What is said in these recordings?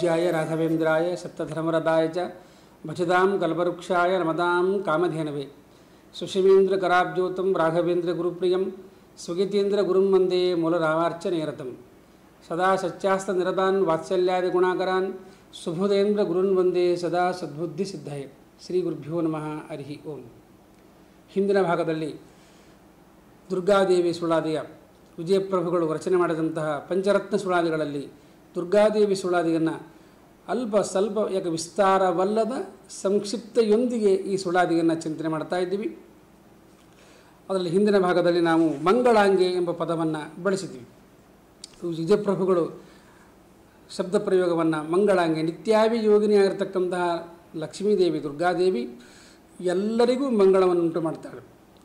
ಪೂಜ್ಯಾಯ ರಾಘವೇಂದ್ರಾಯ ಸಪ್ತಧರ್ಮರದಾಯ ಚ ಭಜದಾಂ ಕಲ್ಪವೃಕ್ಷಾಯ ನಮದಾಂ ಕಾಮಧೇನವೇ ಸುಶಿವೀಂದ್ರಕರಾಬ್ಜೋತಂ ರಾಘವೇಂದ್ರ ಗುರುಪ್ರಿಯಂ ಸ್ವಗಿತೇಂದ್ರ ಗುರುಂ ವಂದೇ ಮೂಲರಾವಾರ್ಚನೇರತಂ ಸದಾ ಸಚ್ಚಾಸ್ತ ನಿರತಾನ್ ವಾತ್ಸಲ್ಯಾದಿ ಗುಣಾಕರಾನ್ ಸುಬುಧೇಂದ್ರ ಗುರುನ್ ವಂದೇ ಸದಾ ಸದ್ಬುದ್ಧಿ ಸಿದ್ಧಯೇ ಶ್ರೀ ಗುರುಭ್ಯೋ ನಮಃ ಹರಿ ಓಂ ಹಿಂದಿನ ಭಾಗದಲ್ಲಿ ದುರ್ಗಾದೇವಿ ಸುಳಾದಿಯ ವಿಜಯಪ್ರಭುಗಳು ರಚನೆ ಮಾಡಿದಂತಹ ಪಂಚರತ್ನ ಸುಳಾದಿಗಳಲ್ಲಿ ದುರ್ಗಾದೇವಿ ಸುಳಾದಿಯನ್ನು ಅಲ್ಪ ಸ್ವಲ್ಪ ಯಾಕೆ ವಿಸ್ತಾರವಲ್ಲದ ಸಂಕ್ಷಿಪ್ತೆಯೊಂದಿಗೆ ಈ ಸುಳಾದಿಯನ್ನು ಚಿಂತನೆ ಮಾಡ್ತಾ ಇದ್ದೀವಿ ಅದರಲ್ಲಿ ಹಿಂದಿನ ಭಾಗದಲ್ಲಿ ನಾವು ಮಂಗಳಾಂಗೆ ಎಂಬ ಪದವನ್ನು ಬಳಸಿದ್ವಿ ವಿಜಯಪ್ರಭುಗಳು ಶಬ್ದ ಪ್ರಯೋಗವನ್ನು ಮಂಗಳಾಂಗೆ ನಿತ್ಯಾವಿ ಯೋಗಿನಿಯಾಗಿರ್ತಕ್ಕಂತಹ ಲಕ್ಷ್ಮೀದೇವಿ ದುರ್ಗಾದೇವಿ ಎಲ್ಲರಿಗೂ ಮಂಗಳವನ್ನುಂಟು ಮಾಡ್ತಾಳೆ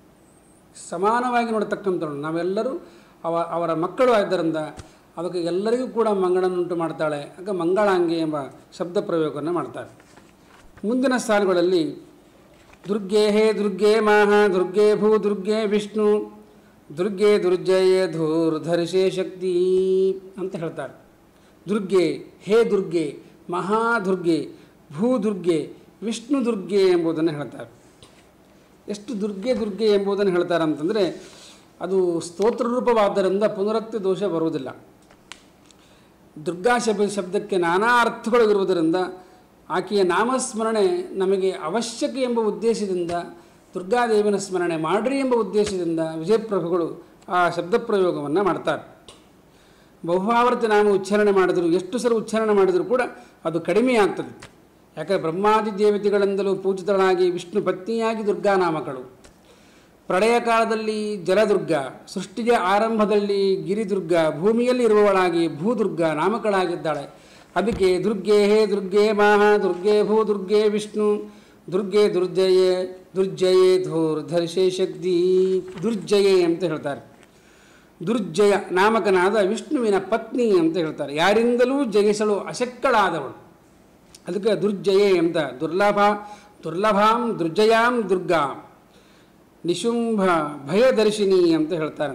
ಸಮಾನವಾಗಿ ನೋಡ್ತಕ್ಕಂಥವಳು ನಾವೆಲ್ಲರೂ ಅವ ಅವರ ಮಕ್ಕಳು ಆದ್ದರಿಂದ ಅದಕ್ಕೆ ಎಲ್ಲರಿಗೂ ಕೂಡ ಮಂಗಳನ್ನುಂಟು ಮಾಡ್ತಾಳೆ ಆಗ ಮಂಗಳಾಂಗಿ ಎಂಬ ಶಬ್ದ ಪ್ರಯೋಗವನ್ನು ಮಾಡ್ತಾರೆ ಮುಂದಿನ ಸ್ಥಾನಗಳಲ್ಲಿ ದುರ್ಗೆ ಹೇ ದುರ್ಗೆ ಮಾಹ ದುರ್ಗೆ ಭೂ ದುರ್ಗೆ ವಿಷ್ಣು ದುರ್ಗೆ ದುರ್ಜಯ ಧೂರ್ಧರಿಷೆ ಶಕ್ತಿ ಅಂತ ಹೇಳ್ತಾರೆ ದುರ್ಗೆ ಹೇ ದುರ್ಗೆ ಮಹಾದುರ್ಗೆ ಭೂದುರ್ಗೆ ವಿಷ್ಣು ದುರ್ಗೆ ಎಂಬುದನ್ನು ಹೇಳ್ತಾರೆ ಎಷ್ಟು ದುರ್ಗೆ ದುರ್ಗೆ ಎಂಬುದನ್ನು ಹೇಳ್ತಾರೆ ಅಂತಂದರೆ ಅದು ಸ್ತೋತ್ರ ರೂಪವಾದ್ದರಿಂದ ಪುನರಕ್ತಿ ದೋಷ ಬರುವುದಿಲ್ಲ ದುರ್ಗಾ ಶಬ್ದ ಶಬ್ದಕ್ಕೆ ನಾನಾ ಅರ್ಥಗಳು ಇರುವುದರಿಂದ ಆಕೆಯ ನಾಮಸ್ಮರಣೆ ನಮಗೆ ಅವಶ್ಯಕ ಎಂಬ ಉದ್ದೇಶದಿಂದ ದುರ್ಗಾದೇವಿನ ಸ್ಮರಣೆ ಮಾಡ್ರಿ ಎಂಬ ಉದ್ದೇಶದಿಂದ ವಿಜಯಪ್ರಭುಗಳು ಆ ಶಬ್ದ ಪ್ರಯೋಗವನ್ನು ಮಾಡ್ತಾರೆ ಬಹುಭಾವರ್ತಿ ನಾಮ ಉಚ್ಚಾರಣೆ ಮಾಡಿದ್ರು ಎಷ್ಟು ಸಲ ಉಚ್ಚಾರಣೆ ಮಾಡಿದರೂ ಕೂಡ ಅದು ಕಡಿಮೆ ಆಗ್ತದೆ ಯಾಕಂದರೆ ಬ್ರಹ್ಮಾದಿ ದೇವತೆಗಳಿಂದಲೂ ಪೂಜಿತಳಾಗಿ ವಿಷ್ಣು ಪತ್ನಿಯಾಗಿ ದುರ್ಗಾನಾಮಕಳು ಪ್ರಳಯ ಕಾಲದಲ್ಲಿ ಜಲದುರ್ಗ ಸೃಷ್ಟಿಗೆ ಆರಂಭದಲ್ಲಿ ಗಿರಿದುರ್ಗ ಭೂಮಿಯಲ್ಲಿ ಇರುವವಳಾಗಿ ಭೂದುರ್ಗ ನಾಮಕಳಾಗಿದ್ದಾಳೆ ಅದಕ್ಕೆ ದುರ್ಗೆ ಹೇ ದುರ್ಗೆ ಮಾಹ ದುರ್ಗೆ ಭೂ ದುರ್ಗೆ ವಿಷ್ಣು ದುರ್ಗೆ ದುರ್ಜಯೇ ದುರ್ಜಯೇ ಧೂರ್ ಧರ್ಷೆ ಶಕ್ತಿ ದುರ್ಜಯೇ ಅಂತ ಹೇಳ್ತಾರೆ ದುರ್ಜಯ ನಾಮಕನಾದ ವಿಷ್ಣುವಿನ ಪತ್ನಿ ಅಂತ ಹೇಳ್ತಾರೆ ಯಾರಿಂದಲೂ ಜಯಿಸಲು ಅಶಕ್ಕಳಾದವಳು ಅದಕ್ಕೆ ದುರ್ಜಯೇ ಅಂತ ದುರ್ಲಭ ದುರ್ಲಭಾಂ ದುರ್ಜಯಾಂ ದುರ್ಗಾ ನಿಶುಂಭ ಭಯದರ್ಶಿನಿ ಅಂತ ಹೇಳ್ತಾರೆ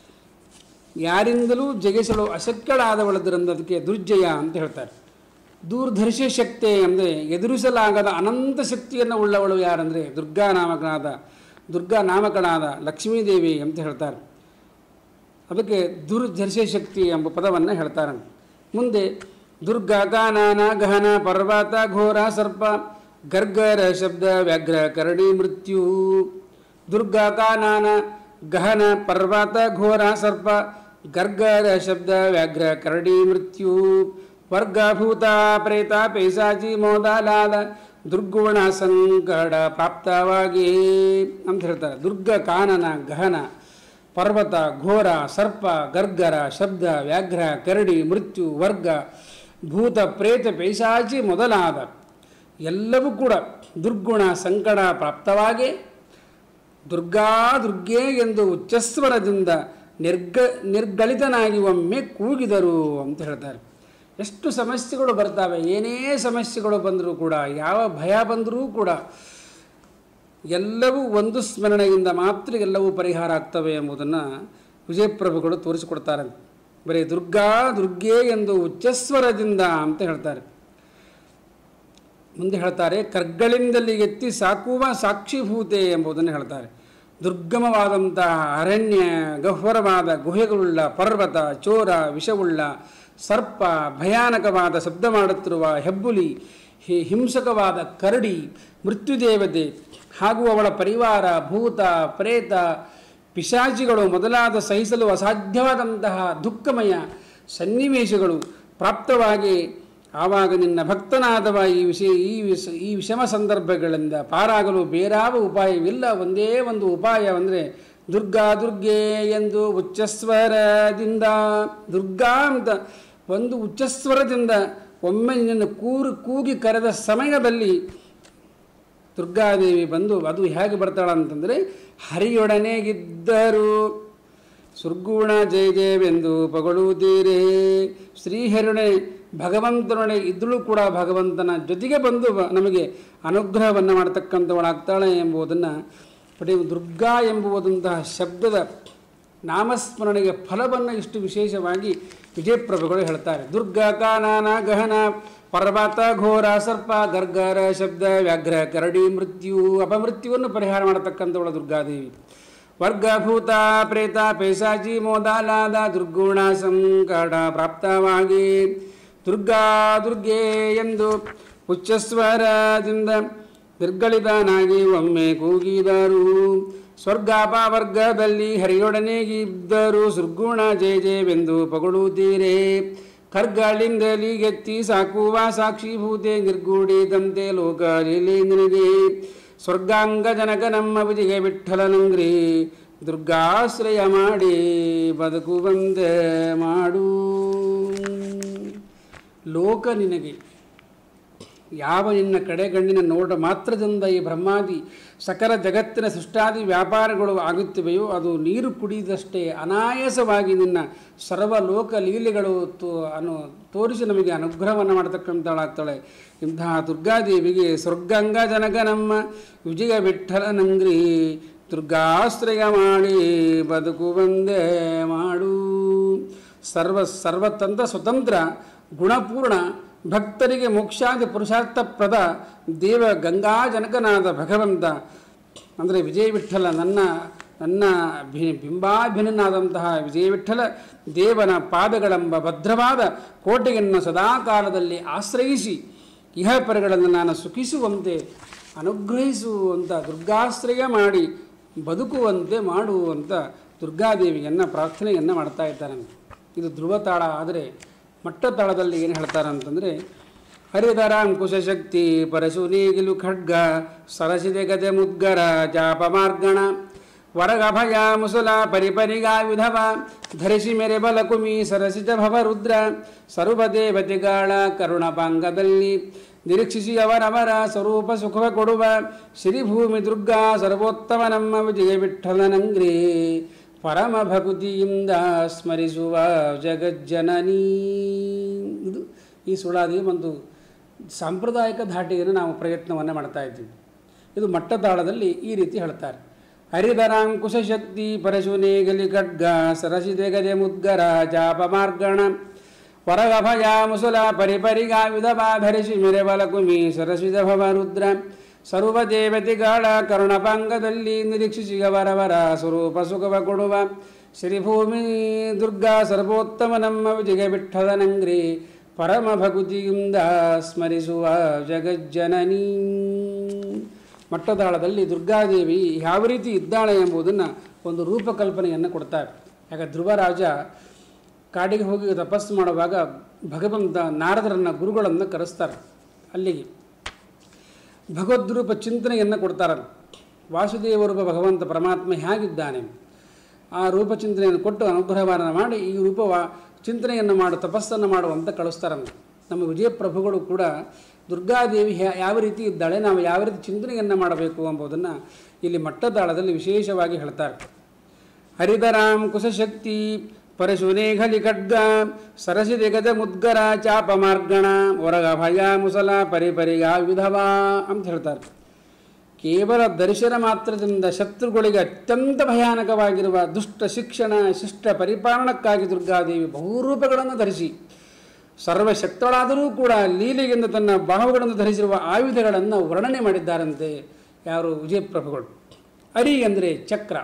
ಯಾರಿಂದಲೂ ಜಗಿಸಲು ಅಶಕ್ಯಳಾದವಳದರಿಂದ ಅದಕ್ಕೆ ದುರ್ಜಯ ಅಂತ ಹೇಳ್ತಾರೆ ದೂರ್ಧರ್ಷ ಶಕ್ತಿ ಅಂದರೆ ಎದುರಿಸಲಾಗದ ಅನಂತ ಶಕ್ತಿಯನ್ನು ಉಳ್ಳವಳು ಯಾರಂದರೆ ದುರ್ಗಾ ನಾಮಕನಾದ ದುರ್ಗಾ ನಾಮಕನಾದ ಲಕ್ಷ್ಮೀದೇವಿ ಅಂತ ಹೇಳ್ತಾರೆ ಅದಕ್ಕೆ ದುರ್ಧರ್ಷ ಶಕ್ತಿ ಎಂಬ ಪದವನ್ನು ಹೇಳ್ತಾರೆ ಮುಂದೆ ದುರ್ಗಾ ಕಾನನ ಗಹನ ಪರ್ವತ ಘೋರ ಸರ್ಪ ಗರ್ಗರ ಶಬ್ದ ವ್ಯಾಘ್ರ ಕರಡಿ ಮೃತ್ಯು ದುರ್ಗಾ ಕಾನನ ಗಹನ ಪರ್ವತ ಘೋರ ಸರ್ಪ ಗರ್ಗರ ಶಬ್ದ ವ್ಯಾಘ್ರ ಕರಡಿ ಮೃತ್ಯು ವರ್ಗಭೂತ ಪ್ರೇತ ಪೈಸಾಜಿ ಮೋದಲಾದ ದುರ್ಗುಣ ಸಂಕಟ ಪ್ರಾಪ್ತವಾಗಿ ಅಂತ ಹೇಳ್ತಾರೆ ದುರ್ಗ ಕಾನನ ಗಹನ ಪರ್ವತ ಘೋರ ಸರ್ಪ ಗರ್ಗರ ಶಬ್ದ ವ್ಯಾಘ್ರ ಕರಡಿ ಮೃತ್ಯು ವರ್ಗ ಭೂತ ಪ್ರೇತ ಪೈಸಾಚಿ ಮೊದಲಾದ ಎಲ್ಲವೂ ಕೂಡ ದುರ್ಗುಣ ಸಂಕಟ ಪ್ರಾಪ್ತವಾಗಿ ದುರ್ಗಾ ದುರ್ಗೆ ಎಂದು ಉಚ್ಚಸ್ವರದಿಂದ ನಿರ್ಗ ನಿರ್ಗಳಿತನಾಗಿ ಒಮ್ಮೆ ಕೂಗಿದರು ಅಂತ ಹೇಳ್ತಾರೆ ಎಷ್ಟು ಸಮಸ್ಯೆಗಳು ಬರ್ತವೆ ಏನೇ ಸಮಸ್ಯೆಗಳು ಬಂದರೂ ಕೂಡ ಯಾವ ಭಯ ಬಂದರೂ ಕೂಡ ಎಲ್ಲವೂ ಒಂದು ಸ್ಮರಣೆಯಿಂದ ಮಾತ್ರ ಎಲ್ಲವೂ ಪರಿಹಾರ ಆಗ್ತವೆ ಎಂಬುದನ್ನು ವಿಜಯಪ್ರಭುಗಳು ತೋರಿಸಿಕೊಡ್ತಾರೆ ಬರೀ ದುರ್ಗಾ ದುರ್ಗೆ ಎಂದು ಉಚ್ಚಸ್ವರದಿಂದ ಅಂತ ಹೇಳ್ತಾರೆ ಮುಂದೆ ಹೇಳ್ತಾರೆ ಕರ್ಗಳಿಂದಲಿ ಎತ್ತಿ ಸಾಕುವ ಸಾಕ್ಷಿಭೂತೆ ಎಂಬುದನ್ನು ಹೇಳ್ತಾರೆ ದುರ್ಗಮವಾದಂತಹ ಅರಣ್ಯ ಗಹ್ವರವಾದ ಗುಹೆಗಳುಳ್ಳ ಪರ್ವತ ಚೋರ ವಿಷವುಳ್ಳ ಸರ್ಪ ಭಯಾನಕವಾದ ಶಬ್ದ ಮಾಡುತ್ತಿರುವ ಹೆಬ್ಬುಲಿ ಹಿಂಸಕವಾದ ಕರಡಿ ಮೃತ್ಯುದೇವತೆ ಹಾಗೂ ಅವಳ ಪರಿವಾರ ಭೂತ ಪ್ರೇತ ಪಿಶಾಚಿಗಳು ಮೊದಲಾದ ಸಹಿಸಲು ಅಸಾಧ್ಯವಾದಂತಹ ದುಃಖಮಯ ಸನ್ನಿವೇಶಗಳು ಪ್ರಾಪ್ತವಾಗಿ ಆವಾಗ ನಿನ್ನ ಭಕ್ತನಾದವ ಈ ವಿಷಯ ಈ ವಿಷ ಈ ವಿಷಮ ಸಂದರ್ಭಗಳಿಂದ ಪಾರಾಗಲು ಬೇರಾವ ಉಪಾಯವಿಲ್ಲ ಒಂದೇ ಒಂದು ಉಪಾಯ ಅಂದರೆ ದುರ್ಗಾ ದುರ್ಗೆ ಎಂದು ಉಚ್ಚಸ್ವರದಿಂದ ದುರ್ಗಾ ಅಂತ ಒಂದು ಉಚ್ಚಸ್ವರದಿಂದ ಒಮ್ಮೆ ನಿನ್ನ ಕೂರು ಕೂಗಿ ಕರೆದ ಸಮಯದಲ್ಲಿ ದುರ್ಗಾದೇವಿ ಬಂದು ಅದು ಹೇಗೆ ಬರ್ತಾಳಂತಂದರೆ ಹರಿಯೊಡನೆ ಇದ್ದರು ಸುರ್ಗುಣ ಜಯ ಜಯವೆಂದು ಪಗಳುತ್ತೀರೇ ಶ್ರೀಹರಿಯೊಡನೆ ಭಗವಂತನೊಡನೆ ಇದ್ದಳು ಕೂಡ ಭಗವಂತನ ಜೊತೆಗೆ ಬಂದು ಬ- ನಮಗೆ ಅನುಗ್ರಹವನ್ನು ಮಾಡತಕ್ಕಂಥವಳಾಗ್ತಾಳೆ ಎಂಬುದನ್ನು ಪಡೆಯುವ ದುರ್ಗಾ ಎಂಬುವುದಂತಹ ಶಬ್ದದ ನಾಮಸ್ಮರಣೆಗೆ ಫಲವನ್ನು ಇಷ್ಟು ವಿಶೇಷವಾಗಿ ವಿಜಯಪ್ರಭುಗಳು ಹೇಳ್ತಾರೆ ದುರ್ಗಾ ಕಾನನ ಗಹನ ಪರ್ವತ ಘೋರ ಸರ್ಪ ಗರ್ಗರ ಶಬ್ದ ವ್ಯಾಘ್ರ ಕರಡಿ ಮೃತ್ಯು ಅಪಮೃತ್ಯುವನ್ನು ಪರಿಹಾರ ಮಾಡತಕ್ಕಂಥವಳು ದುರ್ಗಾದೇವಿ ವರ್ಗಭೂತ ಪ್ರೇತ ಪೈಸಾಚಿ ಮೋದಾಲಾದ ದುರ್ಗುಣ ಸಂಕಟ ಪ್ರಾಪ್ತವಾಗಿ ದುರ್ಗಾ ದುರ್ಗೆ ಎಂದು ಉಚ್ಚಸ್ವರದಿಂದ ನಿರ್ಗಳಿದನಾಗಿ ಒಮ್ಮೆ ಕೂಗಿದರು ಸ್ವರ್ಗಾಪವರ್ಗದಲ್ಲಿ ಹರಿಯೊಡನೆ ಇದ್ದರು ಸುರ್ಗುಣ ಜಯ ಜಯವೆಂದು ಪಗಳುತ್ತೀರೇ ಖರ್ಗಳಿಂದಲಿ ಗೆತ್ತಿ ಸಾಕುವ ಸಾಕ್ಷಿಭೂತೆ ನಿರ್ಗೂಡಿದಂತೆ ಲೋಕ ಲೀಲೇಂದ್ರನಿಗೆ ಸ್ವರ್ಗಾಂಗ ಜನಕ ನಮ್ಮ ವಿಜಯ ವಿಠಲನಂಗ್ರಿ ದುರ್ಗಾಶ್ರಯ ಮಾಡಿ ಬದುಕುವಂತೆ ಮಾಡು ಲೋಕ ನಿನಗೆ ಯಾವ ನಿನ್ನ ಕಡೆಗಣ್ಣಿನ ನೋಟ ಮಾತ್ರದಿಂದ ಈ ಬ್ರಹ್ಮಾದಿ ಸಕಲ ಜಗತ್ತಿನ ಸೃಷ್ಟಾದಿ ವ್ಯಾಪಾರಗಳು ಆಗುತ್ತಿವೆಯೋ ಅದು ನೀರು ಕುಡಿದಷ್ಟೇ ಅನಾಯಾಸವಾಗಿ ನಿನ್ನ ಸರ್ವ ಲೋಕ ಲೀಲೆಗಳು ತೋ ಅನು ತೋರಿಸಿ ನಮಗೆ ಅನುಗ್ರಹವನ್ನು ಮಾಡತಕ್ಕಂಥಳಾಗ್ತಾಳೆ ಇಂತಹ ದುರ್ಗಾದೇವಿಗೆ ಸ್ವರ್ಗಂಗ ಜನಕ ನಮ್ಮ ವಿಜಯ ವಿಠಲನಂಗ್ರಿ ದುರ್ಗಾಶ್ರಯ ಮಾಡಿ ಬದುಕುವಂದೇ ಮಾಡು ಸರ್ವ ಸರ್ವತಂತ್ರ ಸ್ವತಂತ್ರ ಗುಣಪೂರ್ಣ ಭಕ್ತರಿಗೆ ಮೋಕ್ಷಾದಿ ಪುರುಷಾರ್ಥಪ್ರದ ದೇವ ಗಂಗಾಜನಕನಾದ ಭಗವಂತ ಅಂದರೆ ವಿಜಯ ವಿಠಲ ನನ್ನ ನನ್ನ ಭಿ ಬಿಂಬಾಭಿನನಾದಂತಹ ವಿಜಯ ವಿಠಲ ದೇವನ ಪಾದಗಳೆಂಬ ಭದ್ರವಾದ ಕೋಟೆಯನ್ನು ಸದಾಕಾಲದಲ್ಲಿ ಆಶ್ರಯಿಸಿ ಇಹಪರಗಳನ್ನು ನಾನು ಸುಖಿಸುವಂತೆ ಅನುಗ್ರಹಿಸುವಂತ ದುರ್ಗಾಶ್ರಯ ಮಾಡಿ ಬದುಕುವಂತೆ ಮಾಡುವಂತ ದುರ್ಗಾದೇವಿಯನ್ನು ಪ್ರಾರ್ಥನೆಯನ್ನು ಮಾಡ್ತಾ ಇದ್ದಾನೆ ಇದು ಧ್ರುವತಾಳ ಆದರೆ ಮಟ್ಟ ತಾಳದಲ್ಲಿ ಏನು ಹೇಳ್ತಾರೆ ಅಂತಂದರೆ ಹರಿಧರ ಅಂಕುಶ ಶಕ್ತಿ ಪರಶು ನೇಗಿಲು ಖಡ್ಗ ಸರಸಿದೆ ಗದೆ ಮುದ್ಗರ ಜಾಪ ಮಾರ್ಗಣ ವರಗಭಯ ಮುಸುಲ ಪರಿಪರಿಗಾಯುಧವ ಧರಿಸಿ ಮೆರೆ ಬಲಕುಮಿ ಸರಸಿಜ ಭವ ರುದ್ರ ಸರ್ವದೇವತೆಗಳ ಕರುಣಪಾಂಗದಲ್ಲಿ ನಿರೀಕ್ಷಿಸಿ ಅವರವರ ಸ್ವರೂಪ ಸುಖವ ಕೊಡುವ ಶ್ರೀಭೂಮಿ ದುರ್ಗಾ ಸರ್ವೋತ್ತಮ ನಮ್ಮ ವಿಜಯ ವಿಠಲನಂಗ್ರಿ ಪರಮ ಭಕ್ತಿಯಿಂದ ಸ್ಮರಿಸುವ ಜಗಜ್ಜನನಿ ಇದು ಈ ಸುಳಾದಿ ಒಂದು ಸಾಂಪ್ರದಾಯಿಕ ಧಾಟಿಯನ್ನು ನಾವು ಪ್ರಯತ್ನವನ್ನು ಮಾಡ್ತಾ ಇದ್ದೀವಿ ಇದು ಮಟ್ಟತಾಳದಲ್ಲಿ ಈ ರೀತಿ ಹೇಳ್ತಾರೆ ಹರಿಧರಾಂಕುಶ ಶಕ್ತಿ ಪರಶುನೇಗಲಿ ಖಡ್ಗ ಸರಸಿದೆ ಗದೆ ಮುದ್ಗರ ಜಾಪ ಮಾರ್ಗಣ ವರಗಭಯ ಮುಸುಲ ಪರಿಪರಿಗಾಯುಧ ಧರಿಸಿ ಮೆರೆಬಲ ಕುಮಿ ಸರಸಿದ ಭವ ರುದ್ರ ಸರ್ವ ದೇವತೆಗಳ ಕರುಣಪಾಂಗದಲ್ಲಿ ನಿರೀಕ್ಷಿಸಿ ಅವರವರ ಸ್ವರೂಪ ಸುಖವ ಕೊಡುವ ಶ್ರೀಭೂಮಿ ದುರ್ಗಾ ಸರ್ವೋತ್ತಮ ನಮ್ಮ ವಿಜಯ ವಿಠಲನಂಗ್ರಿ ಪರಮ ಭಕ್ತಿಯಿಂದ ಸ್ಮರಿಸುವ ಜಗಜ್ಜನನಿ ಮಟ್ಟದಾಳದಲ್ಲಿ ದುರ್ಗಾದೇವಿ ಯಾವ ರೀತಿ ಇದ್ದಾಳೆ ಎಂಬುದನ್ನು ಒಂದು ರೂಪಕಲ್ಪನೆಯನ್ನು ಕೊಡ್ತಾರೆ ಯಾಕೆ ಧ್ರುವರಾಜ ಕಾಡಿಗೆ ಹೋಗಿ ತಪಸ್ಸು ಮಾಡುವಾಗ ಭಗವಂತ ನಾರದರನ್ನು ಗುರುಗಳನ್ನು ಕರೆಸ್ತಾರೆ ಅಲ್ಲಿಗೆ ಭಗವದ್ರೂಪ ಚಿಂತನೆಯನ್ನು ಕೊಡ್ತಾರೆ ವಾಸುದೇವ ರೂಪ ಭಗವಂತ ಪರಮಾತ್ಮ ಹೇಗಿದ್ದಾನೆ ಆ ರೂಪ ಚಿಂತನೆಯನ್ನು ಕೊಟ್ಟು ಅನುಗ್ರಹವನ್ನು ಮಾಡಿ ಈ ರೂಪವ ಚಿಂತನೆಯನ್ನು ಮಾಡು ತಪಸ್ಸನ್ನು ಮಾಡುವಂತ ಕಳಿಸ್ತಾರಂತೆ ನಮ್ಮ ವಿಜಯಪ್ರಭುಗಳು ಕೂಡ ದುರ್ಗಾದೇವಿ ಹ್ಯಾ- ಯಾವ ರೀತಿ ಇದ್ದಾಳೆ ನಾವು ಯಾವ ರೀತಿ ಚಿಂತನೆಯನ್ನು ಮಾಡಬೇಕು ಎಂಬುದನ್ನು ಇಲ್ಲಿ ಮಟ್ಟದಾಳದಲ್ಲಿ ವಿಶೇಷವಾಗಿ ಹೇಳ್ತಾರೆ ಹರಿಧರಾಂ ಕುಶಶಕ್ತಿ ಪರಶುನೇಘಲಿ ಖಡ್ಗ ಸರಸಿದೆ ಗದ ಮುದ್ಗರ ಚಾಪ ಮಾರ್ಗಣ ಹೊರಗ ಭಯ ಮುಸಲ ಪರಿಪರಿಗ ವಿಧವಾ ಅಂತ ಹೇಳ್ತಾರೆ ಕೇವಲ ದರ್ಶನ ಮಾತ್ರದಿಂದ ಶತ್ರುಗಳಿಗೆ ಅತ್ಯಂತ ಭಯಾನಕವಾಗಿರುವ ದುಷ್ಟ ಶಿಕ್ಷಣ ಶಿಷ್ಟ ಪರಿಪಾಲನಕ್ಕಾಗಿ ದುರ್ಗಾದೇವಿ ಬಹುರೂಪಗಳನ್ನು ಧರಿಸಿ ಸರ್ವಶಕ್ತಳಾದರೂ ಕೂಡ ಲೀಲೆಗೆಂದು ತನ್ನ ಬಾಹುಗಳನ್ನು ಧರಿಸಿರುವ ಆಯುಧಗಳನ್ನು ವರ್ಣನೆ ಮಾಡಿದ್ದಾರಂತೆ ಯಾರು ವಿಜಯಪ್ರಭುಗಳು ಅರಿ ಅಂದರೆ ಚಕ್ರ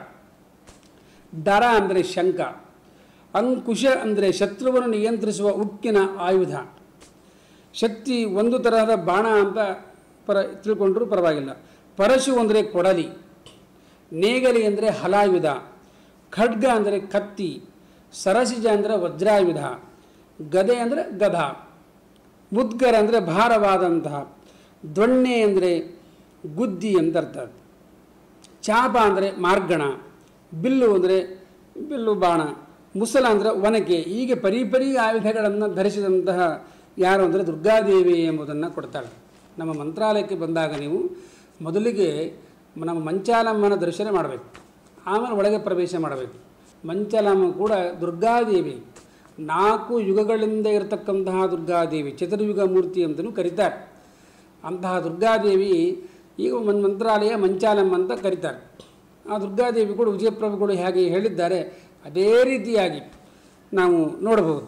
ದರ ಅಂದರೆ ಶಂಕ ಅಂಕುಶ ಅಂದರೆ ಶತ್ರುವನ್ನು ನಿಯಂತ್ರಿಸುವ ಉಕ್ಕಿನ ಆಯುಧ ಶಕ್ತಿ ಒಂದು ತರಹದ ಬಾಣ ಅಂತ ಪರ ತಿಳ್ಕೊಂಡ್ರೂ ಪರವಾಗಿಲ್ಲ ಪರಶು ಅಂದರೆ ಕೊಡಲಿ ನೇಗಲಿ ಅಂದರೆ ಹಲಾಯುಧ ಖಡ್ಗ ಅಂದರೆ ಕತ್ತಿ ಸರಸಿಜ ಅಂದರೆ ವಜ್ರಾಯುಧ ಗದೆ ಅಂದರೆ ಗದ ಮುದ್ಗರ ಅಂದರೆ ಭಾರವಾದಂತಹ ದೊಣ್ಣೆ ಅಂದರೆ ಗುದ್ದಿ ಅಂತ ಅರ್ಥ ಚಾಪ ಅಂದರೆ ಮಾರ್ಗಣ ಬಿಲ್ಲು ಅಂದರೆ ಬಿಲ್ಲು ಬಾಣ ಮುಸಲ ಅಂದರೆ ಒನಕೆ ಹೀಗೆ ಪರಿಪರಿ ಆಯುಧಗಳನ್ನು ಧರಿಸಿದಂತಹ ಯಾರು ಅಂದರೆ ದುರ್ಗಾದೇವಿ ಎಂಬುದನ್ನು ಕೊಡ್ತಾಳೆ ನಮ್ಮ ಮಂತ್ರಾಲಯಕ್ಕೆ ಬಂದಾಗ ನೀವು ಮೊದಲಿಗೆ ನಮ್ಮ ಮಂಚಾಲಮ್ಮನ ದರ್ಶನ ಮಾಡಬೇಕು ಆಮೇಲೆ ಒಳಗೆ ಪ್ರವೇಶ ಮಾಡಬೇಕು ಮಂಚಾಲಮ್ಮ ಕೂಡ ದುರ್ಗಾದೇವಿ ನಾಲ್ಕು ಯುಗಗಳಿಂದ ಇರತಕ್ಕಂತಹ ದುರ್ಗಾದೇವಿ ಚತುರ್ಯುಗ ಮೂರ್ತಿ ಅಂತಲೂ ಕರೀತಾರೆ ಅಂತಹ ದುರ್ಗಾದೇವಿ ಈಗ ಒಂದು ಮಂತ್ರಾಲಯ ಮಂಚಾಲಮ್ಮ ಅಂತ ಕರೀತಾರೆ ಆ ದುರ್ಗಾದೇವಿ ಕೂಡ ವಿಜಯಪ್ರಭುಗಳು ಹೇಗೆ ಹೇಳಿದ್ದಾರೆ ಅದೇ ರೀತಿಯಾಗಿ ನಾವು ನೋಡಬಹುದು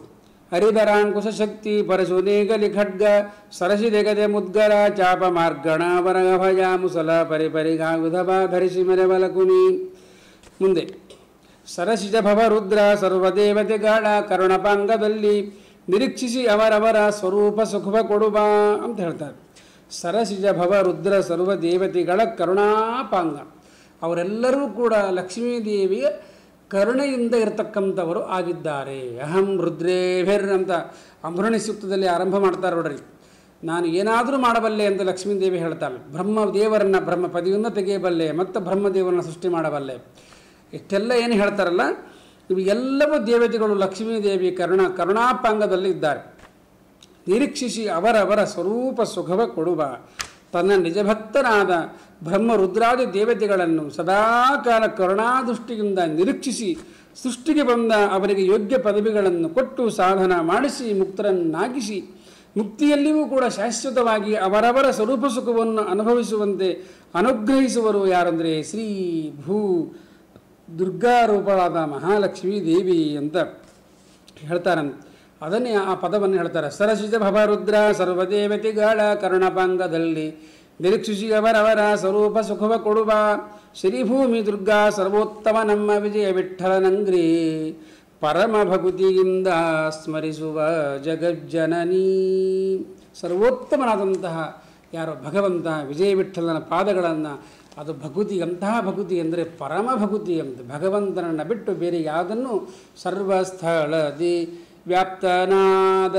ಹರಿಧರಾಂಕುಶಕ್ತಿ ಪರಶುನೇಗಲಿ ಖಡ್ಗ ಸರಸಿದೆಗದೆ ಮುದ್ಗರ ಚಾಪ ಮಾರ್ಗಣ ವರಗಭಯ ಮುಸಲ ಪರಿಪರಿಗಾಯುಧವ ಧರಿಸಿ ಮೆರೆವಲಕುಮಿ ಮುಂದೆ ಸರಸಿಜ ಭವ ರುದ್ರ ಸರ್ವದೇವತೆಗಳ ಕರುಣಪಾಂಗದಲ್ಲಿ ನಿರೀಕ್ಷಿಸಿ ಅವರವರ ಸ್ವರೂಪ ಸುಖವ ಕೊಡುವ ಅಂತ ಹೇಳ್ತಾರೆ ಸರಸಿಜ ಭವ ರುದ್ರ ಸರ್ವ ದೇವತೆಗಳ ಕರುಣಾಪಾಂಗ ಅವರೆಲ್ಲರೂ ಕೂಡ ಲಕ್ಷ್ಮೀದೇವಿಯ ಕರುಣೆಯಿಂದ ಇರತಕ್ಕಂಥವರು ಆಗಿದ್ದಾರೆ ಅಹಂ ರುದ್ರೇಭಿರ್ ಅಂತ ಅಂಬುರಣಿ ಸೂಕ್ತದಲ್ಲಿ ಆರಂಭ ಮಾಡ್ತಾರೆ ನೋಡ್ರಿ ನಾನು ಏನಾದರೂ ಮಾಡಬಲ್ಲೆ ಅಂತ ಲಕ್ಷ್ಮೀದೇವಿ ಹೇಳ್ತಾಳೆ ಬ್ರಹ್ಮ ದೇವರನ್ನು ಬ್ರಹ್ಮ ಪದಿಯಿಂದ ತೆಗೆಯಬಲ್ಲೆ ಮತ್ತು ಬ್ರಹ್ಮದೇವರನ್ನು ಸೃಷ್ಟಿ ಮಾಡಬಲ್ಲೆ ಇಷ್ಟೆಲ್ಲ ಏನು ಹೇಳ್ತಾರಲ್ಲ ಇವು ಎಲ್ಲವೂ ದೇವತೆಗಳು ಲಕ್ಷ್ಮೀದೇವಿ ಕರುಣ ಕರುಣಾಪಾಂಗದಲ್ಲಿ ಇದ್ದಾರೆ ನಿರೀಕ್ಷಿಸಿ ಅವರವರ ಸ್ವರೂಪ ಸುಖವ ಕೊಡುವ ತನ್ನ ನಿಜಭಕ್ತನಾದ ಬ್ರಹ್ಮ ರುದ್ರಾದಿ ದೇವತೆಗಳನ್ನು ಸದಾಕಾಲ ಕರುಣಾದೃಷ್ಟಿಯಿಂದ ನಿರೀಕ್ಷಿಸಿ ಸೃಷ್ಟಿಗೆ ಬಂದ ಅವರಿಗೆ ಯೋಗ್ಯ ಪದವಿಗಳನ್ನು ಕೊಟ್ಟು ಸಾಧನ ಮಾಡಿಸಿ ಮುಕ್ತರನ್ನಾಗಿಸಿ ಮುಕ್ತಿಯಲ್ಲಿಯೂ ಕೂಡ ಶಾಶ್ವತವಾಗಿ ಅವರವರ ಸ್ವರೂಪ ಸುಖವನ್ನು ಅನುಭವಿಸುವಂತೆ ಅನುಗ್ರಹಿಸುವರು ಯಾರಂದರೆ ಶ್ರೀ ಭೂ ದುರ್ಗಾರೂಪಳಾದ ಮಹಾಲಕ್ಷ್ಮೀ ದೇವಿ ಅಂತ ಹೇಳ್ತಾರಂತೆ ಅದನ್ನೇ ಆ ಪದವನ್ನು ಹೇಳ್ತಾರೆ ಸರಸಿಜ ಭವರುದ್ರ ಸರ್ವದೇವತೆಗಳ ಕರುಣಪಾಂಗದಲ್ಲಿ ನಿರೀಕ್ಷಿಸಿ ಅವರವರ ಸ್ವರೂಪ ಸುಖವ ಕೊಡುವ ಶ್ರೀಭೂಮಿ ದುರ್ಗಾ ಸರ್ವೋತ್ತಮ ನಮ್ಮ ವಿಜಯ ವಿಠಲನಂಗ್ರಿ ಪರಮ ಭಕುತಿಯಿಂದ ಸ್ಮರಿಸುವ ಜಗಜ್ಜನನಿ ಸರ್ವೋತ್ತಮನಾದಂತಹ ಯಾರೋ ಭಗವಂತ ವಿಜಯ ವಿಠಲನ ಪಾದಗಳನ್ನು ಅದು ಭಕುತಿ ಅಂತಹ ಭಕುತಿ ಅಂದರೆ ಪರಮ ಭಕುತಿ ಅಂತ ಭಗವಂತನನ್ನು ಬಿಟ್ಟು ಬೇರೆ ಯಾವುದನ್ನು ಸರ್ವಸ್ಥಳದಿ ವ್ಯಾಪ್ತನಾದ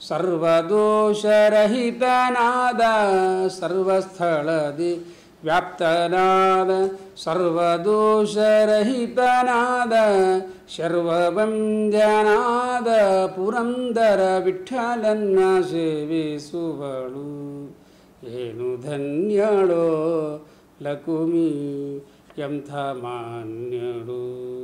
ಸರ್ವದೋಷರಹಿತನಾದ ಸರ್ವಸ್ಥಳದಿ ವ್ಯಾಪ್ತನಾದ ಸರ್ವದೋಷರಹಿತನಾದ ಸರ್ವವಂದ್ಯನಾದ ಪುರಂದರ ವಿಠಲನ್ನ ಸೇವಿಸುವಳು ಏನು ಧನ್ಯಳೋ ಲಕುಮಿ ಎಂಥ ಮಾನ್ಯಳು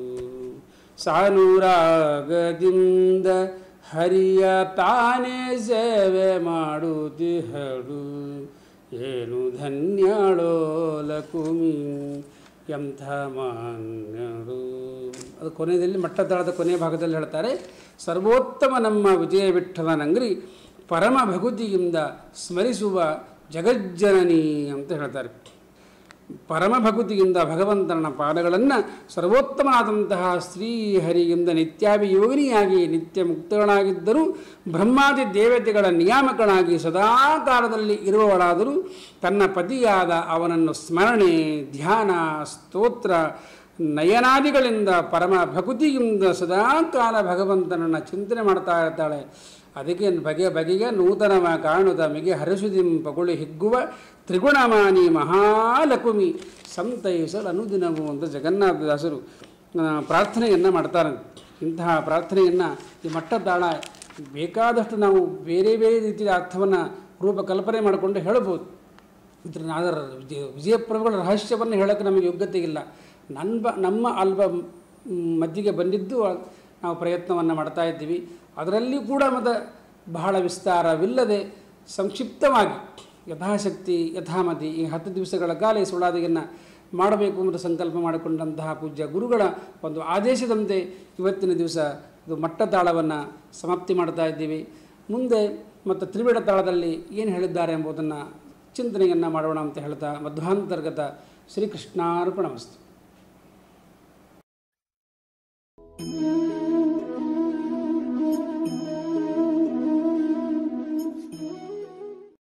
ಸಾನುರಾಗದಿಂದ ಹರಿಯ ತಾನೇ ಸೇವೆ ಮಾಡುತ್ತಿಹಳು ಏನು ಧನ್ಯಳೋ ಲಕುಮಿ ಎಂಥ ಮಾನ್ಯಳು ಅದು ಕೊನೆಯಲ್ಲಿ ಮಟ್ಟತಳದ ಕೊನೆಯ ಭಾಗದಲ್ಲಿ ಹೇಳ್ತಾರೆ ಸರ್ವೋತ್ತಮ ನಮ್ಮ ವಿಜಯ ವಿಠಲನಂಗ್ರಿ ಪರಮ ಭಗುತಿಯಿಂದ ಸ್ಮರಿಸುವ ಜಗಜ್ಜನನಿ ಅಂತ ಹೇಳ್ತಾರೆ ಪರಮ ಭಕುತಿಯಿಂದ ಭಗವಂತನ ಪಾದಗಳನ್ನು ಸರ್ವೋತ್ತಮನಾದಂತಹ ಶ್ರೀಹರಿಯಿಂದ ನಿತ್ಯಾಭಿಯೋಗಿನಿಯಾಗಿ ನಿತ್ಯ ಮುಕ್ತಗಳಾಗಿದ್ದರೂ ಬ್ರಹ್ಮಾದಿ ದೇವತೆಗಳ ನಿಯಾಮಕನಾಗಿ ಸದಾಕಾಲದಲ್ಲಿ ಇರುವವಳಾದರೂ ತನ್ನ ಪತಿಯಾದ ಅವನನ್ನು ಸ್ಮರಣೆ ಧ್ಯಾನ ಸ್ತೋತ್ರ ನಯನಾದಿಗಳಿಂದ ಪರಮ ಭಕುತಿಯಿಂದ ಸದಾಕಾಲ ಭಗವಂತನನ್ನು ಚಿಂತನೆ ಮಾಡ್ತಾ ಇರ್ತಾಳೆ ಅದಕ್ಕೆ ಬಗೆ ಬಗೆಗೆ ನೂತನವ ಕಾಣುದ ಮಿಗೆ ಹರಸುದಿಂ ಪಗುಳಿ ಹಿಗ್ಗುವ ತ್ರಿಗುಣಮಾನಿ ಮಹಾಲಕುಮಿ ಸಂತೈಸಲು ಅನುದಿನವು ಅಂತ ಜಗನ್ನಾಥದಾಸರು ಆ, ಪ್ರಾರ್ಥನೆಯನ್ನು ಮಾಡ್ತಾರೆ ಇಂತಹ ಪ್ರಾರ್ಥನೆಯನ್ನು ಈ ಮಟ್ಟದಾಳ ಬೇಕಾದಷ್ಟು ನಾವು ಬೇರೆ ಬೇರೆ ರೀತಿಯ ಅರ್ಥವನ್ನು ರೂಪಕಲ್ಪನೆ ಮಾಡಿಕೊಂಡು ಹೇಳ್ಬೋದು ಇದ್ರ ಅದರ ವಿಜಯ ವಿಜಯಪ್ರಭುಗಳ ರಹಸ್ಯವನ್ನು ಹೇಳೋಕ್ಕೆ ನಮಗೆ ಯೋಗ್ಯತೆ ಇಲ್ಲ ನನ್ನ ಬ ನಮ್ಮ ಅಲ್ಬ ಮಧ್ಯೆಗೆ ಬಂದಿದ್ದು ನಾವು ಪ್ರಯತ್ನವನ್ನು ಮಾಡ್ತಾ ಇದ್ದೀವಿ ಅದರಲ್ಲಿ ಕೂಡ ಮತ್ತು ಬಹಳ ವಿಸ್ತಾರವಿಲ್ಲದೆ ಸಂಕ್ಷಿಪ್ತವಾಗಿ ಯಥಾಶಕ್ತಿ ಯಥಾಮತಿ ಈ ಹತ್ತು ದಿವಸಗಳ ಕಾಲ ಈ ಸುಳಾದಿಯನ್ನು ಮಾಡಬೇಕು ಅಂತ ಸಂಕಲ್ಪ ಮಾಡಿಕೊಂಡಂತಹ ಪೂಜ್ಯ ಗುರುಗಳ ಒಂದು ಆದೇಶದಂತೆ ಇವತ್ತಿನ ದಿವಸ ಇದು ಮಟ್ಟ ತಾಳವನ್ನು ಸಮಾಪ್ತಿ ಮಾಡ್ತಾ ಇದ್ದೀವಿ ಮುಂದೆ ಮತ್ತು ತ್ರಿವಿಡ ತಾಳದಲ್ಲಿ ಏನು ಹೇಳಿದ್ದಾರೆ ಎಂಬುದನ್ನು ಚಿಂತನೆಯನ್ನು ಮಾಡೋಣ ಅಂತ ಹೇಳ್ತಾ ಮಧ್ವಾಂತರ್ಗತ ಶ್ರೀಕೃಷ್ಣಾರ್ಪಣಮಸ್ತು thank you